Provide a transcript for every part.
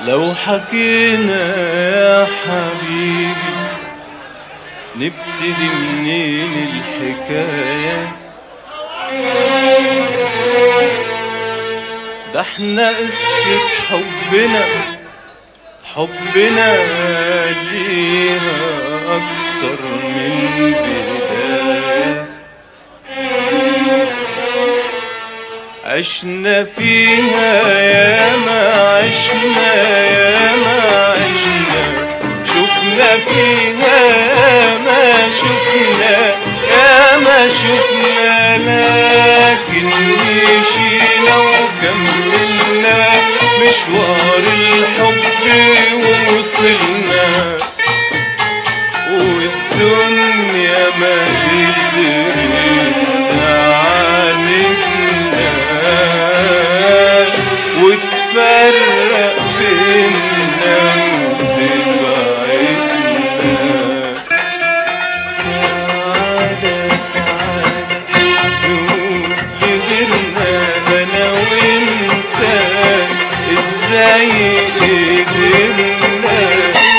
لو حكينا يا حبيبي نبتدي منين الحكاية ده احنا قصة حبنا حبنا ليها أكتر من بداية عشنا فيها يا ما عشنا يا ما عشنا شفنا فيها يا ما شفنا يا ما شفنا لكن مشينا وكملنا مشوار الحب ووصلنا والدنيا ما قدرت تعاندنا وتفرق بينا وتبعدنا تعالى تعالى نقول لغيرنا انا وانت ازاي قدرنا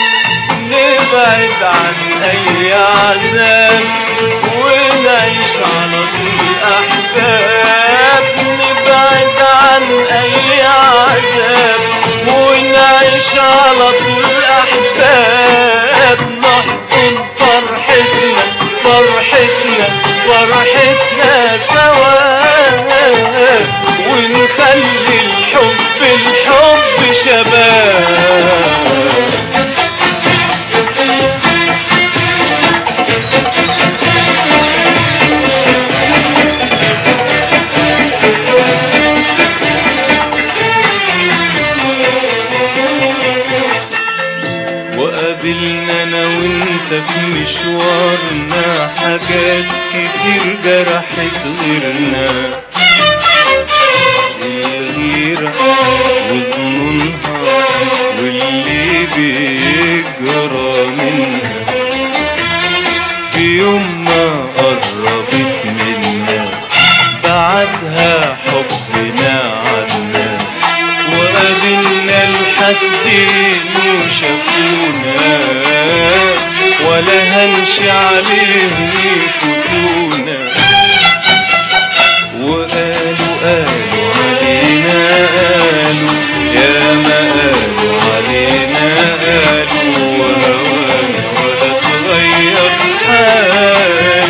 نبعد عن اي عذاب ونعيش على طول احباب نبعد عن اي عذاب ونعيش على طول احباب نحضن فرحتنا فرحتنا فرحتنا سوا ونخلي الحب الحب شباب وقابلنا انا وانت في مشوارنا حاجات كتير جرحت غيرنا الغيرة وظنونها واللي بيجرى منها في يوم ما قربت منا بعدها حبنا عنا وقابلنا الحاسدين وشافونا ولا هنشي عليهم يفوتونا وقالوا قالوا علينا قالوا يا ما قالوا علينا قالوا وهوانا ولا تغير حال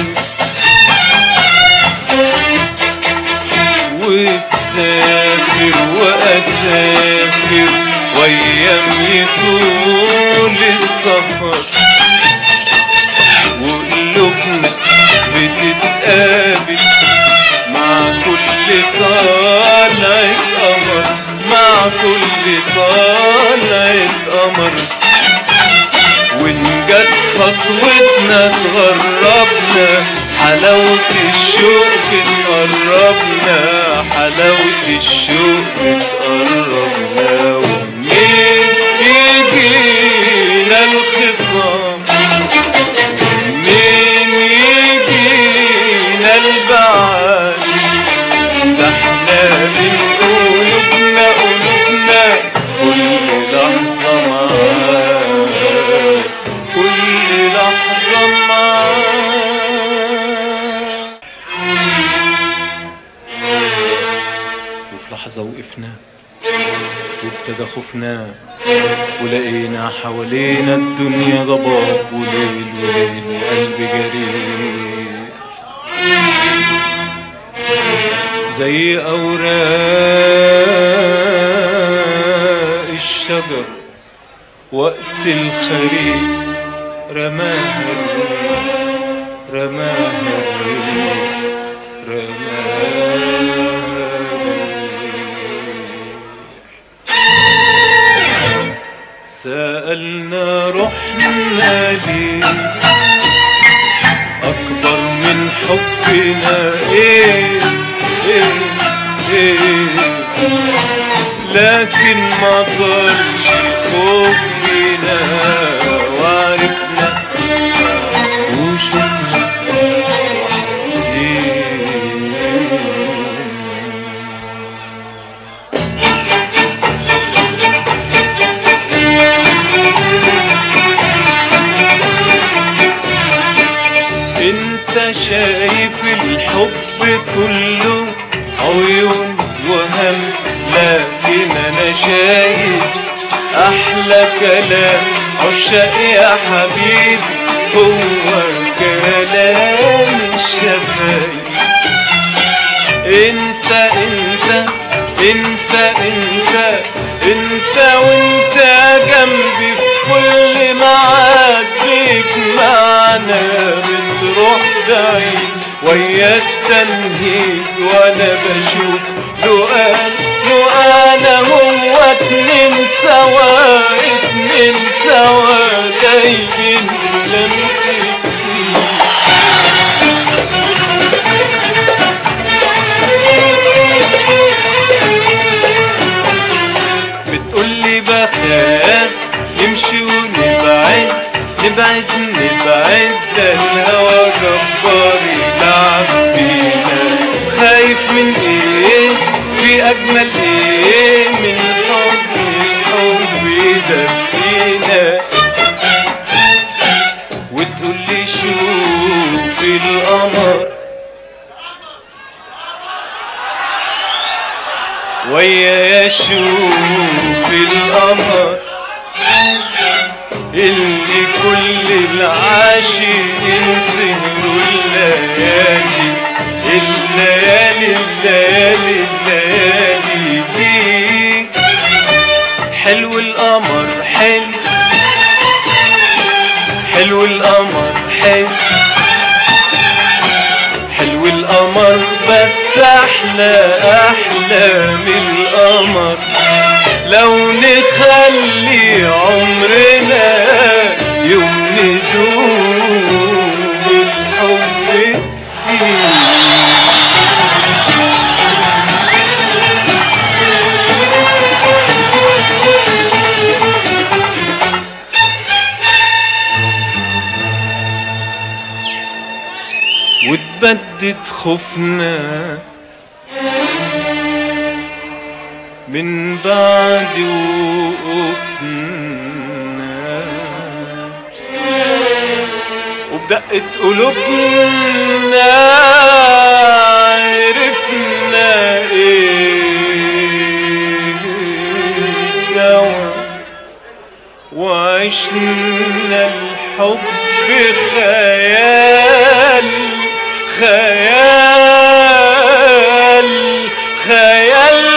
وتسافر واسافر وايام يطول السفر وقلوبنا بتتقابل مع كل طالعة قمر مع كل طالعة قمر وإن جت خطوتنا تغربنا حلاوة الشوق بتقربنا حلاوة الشوق بتقربنا ومنين يجينا الخصام منين يجينا البعاد ده احنا من قلوبنا قلوبنا كل لحظة معاك كل لحظة معاك وفي لحظة وقفنا وابتدى خوفنا ولقينا حوالينا الدنيا ضباب وليل وليل وقلب جريح زي أوراق الشجر وقت الخريف رماها الريح رماها الريح رماها الريح سألنا رحنا ليه أكبر من حبنا إيه إيه إيه لكن ما طالش خوفنا وعرفنا وشفنا وحسينا في الحب كله عيون وهمس لكن انا شايف احلى كلام عشاق يا حبيبي هو كلام الشفايف انت انت انت انت انت وانت جنبي في كل معاد بيك معنا بتروح بعيد ويا التنهيد وانا بشوف لقان لقانا هو اتنين سوا اتنين سوا جايبين لمسك بتقولي بخاف نمشي ونبعد نبعد نبعد ده الهوى جبار يلعب بينا خايف من ايه في اجمل ايه من حب الحب يدفينا وتقولي شوف القمر ويا يشوف القمر اللي كل العاشقين سهروا الليالي الليالي الليالي الليالي دي حلو القمر حلو حلو القمر حلو حلو القمر بس احلى احلى من القمر لو نخلي عمرنا يوم ندوم الحب فيه وتبدد خوفنا من بعد وقوفنا وبدقة قلوبنا عرفنا ايه دوا وعشنا الحب خيال خيال خيال